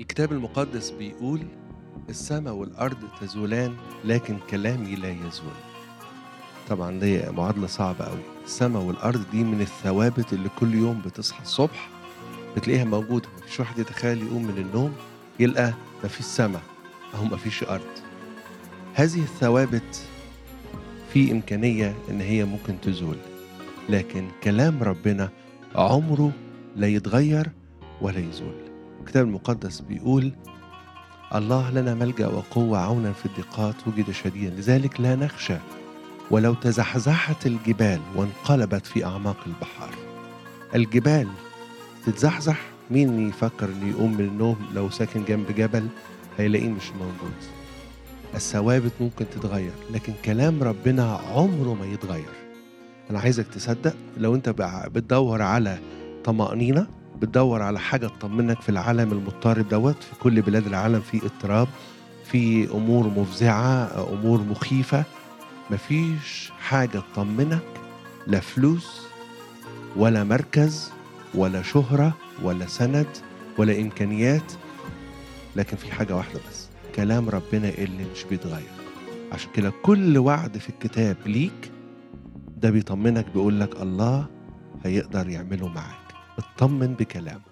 الكتاب المقدس بيقول السماء والأرض تزولان لكن كلامي لا يزول طبعا دي معادلة صعبة أوي السماء والأرض دي من الثوابت اللي كل يوم بتصحى الصبح بتلاقيها موجودة مفيش واحد يتخيل يقوم من النوم يلقى مفيش سماء أو مفيش أرض هذه الثوابت في إمكانية إن هي ممكن تزول لكن كلام ربنا عمره لا يتغير ولا يزول الكتاب المقدس بيقول الله لنا ملجأ وقوة عونا في الضيقات وجد شديدا لذلك لا نخشى ولو تزحزحت الجبال وانقلبت في أعماق البحر الجبال تتزحزح مين يفكر انه يقوم من النوم لو ساكن جنب جبل هيلاقيه مش موجود الثوابت ممكن تتغير لكن كلام ربنا عمره ما يتغير انا عايزك تصدق لو انت بع- بتدور على طمأنينة بتدور على حاجة تطمنك في العالم المضطرب دوت في كل بلاد العالم في اضطراب في أمور مفزعة أمور مخيفة مفيش حاجة تطمنك لا فلوس ولا مركز ولا شهرة ولا سند ولا إمكانيات لكن في حاجة واحدة بس كلام ربنا اللي مش بيتغير عشان كده كل وعد في الكتاب ليك ده بيطمنك بيقول لك الله هيقدر يعمله معاك اطمن بكلامه